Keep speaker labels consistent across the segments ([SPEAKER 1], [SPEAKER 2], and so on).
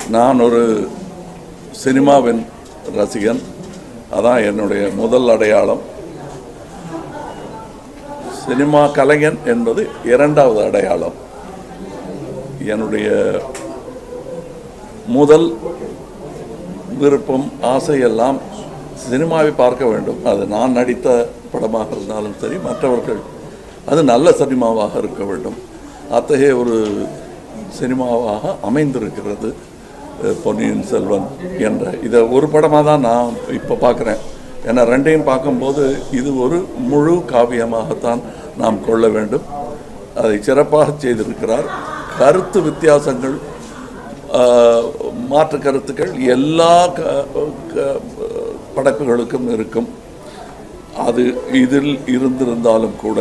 [SPEAKER 1] நான் ஒரு சினிமாவின் ரசிகன் அதான் என்னுடைய முதல் அடையாளம் சினிமா கலைஞன் என்பது இரண்டாவது அடையாளம் என்னுடைய முதல் விருப்பம் ஆசையெல்லாம் சினிமாவை பார்க்க வேண்டும் அது நான் நடித்த படமாக இருந்தாலும் சரி மற்றவர்கள் அது நல்ல சினிமாவாக இருக்க வேண்டும் அத்தகைய ஒரு சினிமாவாக அமைந்திருக்கிறது அஹ், பொன்னியின் செல்வன் என்ற இதை ஒரு படமாக தான் நான் இப்போ பார்க்குறேன் ஏன்னா ரெண்டையும் பார்க்கும்போது இது ஒரு முழு காவியமாகத்தான் நாம் கொள்ள வேண்டும் அதை சிறப்பாக செய்திருக்கிறார் கருத்து வித்தியாசங்கள் ஆஹ், மாற்று கருத்துக்கள் எல்லா க- க- படைப்புகளுக்கும் இருக்கும் அது இதில் இருந்திருந்தாலும் கூட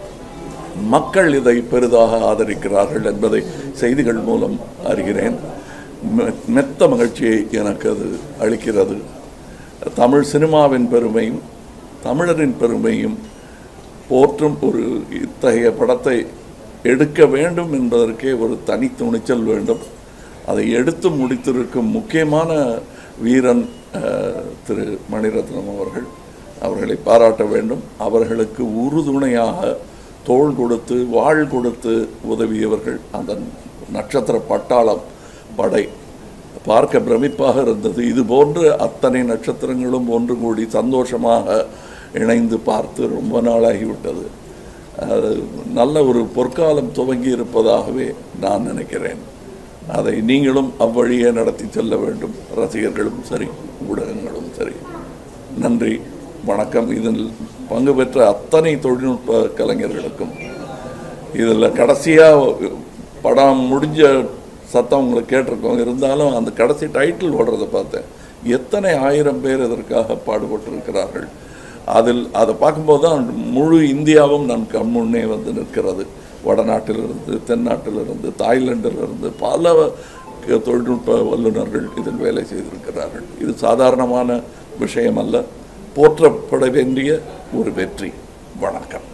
[SPEAKER 1] மக்கள் இதை பெரிதாக ஆதரிக்கிறார்கள் என்பதை செய்திகள் மூலம் அறிகிறேன் மெ- மெத்த மகிழ்ச்சியை எனக்கு அது அளிக்கிறது தமிழ் சினிமாவின் பெருமையும் தமிழரின் பெருமையும் போற்றும் ஒரு இத்தகைய படத்தை எடுக்க வேண்டும் என்பதற்கே ஒரு தனி துணிச்சல் வேண்டும் அதை எடுத்து முடித்திருக்கும் முக்கியமான வீரன் அஹ், திரு மணிரத்னம் அவர்கள் அவர்களை பாராட்ட வேண்டும் அவர்களுக்கு உறுதுணையாக தோள் கொடுத்து வாழ் கொடுத்து உதவியவர்கள் அந்த நட்சத்திர பட்டாளம் படை பார்க்க பிரமிப்பாக இருந்தது இது போன்று அத்தனை நட்சத்திரங்களும் ஒன்று கூடி சந்தோஷமாக இணைந்து பார்த்து ரொம்ப நாளாகிவிட்டது அது நல்ல ஒரு பொற்காலம் துவங்கி இருப்பதாகவே நான் நினைக்கிறேன் அதை நீங்களும் அவ்வழியே நடத்தி செல்ல வேண்டும் ரசிகர்களும் சரி ஊடகங்களும் சரி நன்றி வணக்கம் இதில் பங்கு பெற்ற அத்தனை தொழில்நுட்ப கலைஞர்களுக்கும் இதில் கடைசியாக படம் முடிஞ்ச சத்தம் உங்களுக்கு கேட்டிருக்கோம் இருந்தாலும் அந்த கடைசி டைட்டில் ஓடுறதை பார்த்தேன் எத்தனை ஆயிரம் பேர் இதற்காக பாடுபட்டிருக்கிறார்கள் அதில் அதை பார்க்கும்போது தான் முழு இந்தியாவும் நம் கண் முன்னே வந்து நிற்கிறது வடநாட்டிலிருந்து தென்னாட்டிலிருந்து தாய்லாந்திலிருந்து பல க- தொழில்நுட்ப வல்லுநர்கள் இதில் வேலை செய்திருக்கிறார்கள் இது சாதாரணமான விஷயம் அல்ல போற்றப்பட வேண்டிய ஒரு வெற்றி வணக்கம்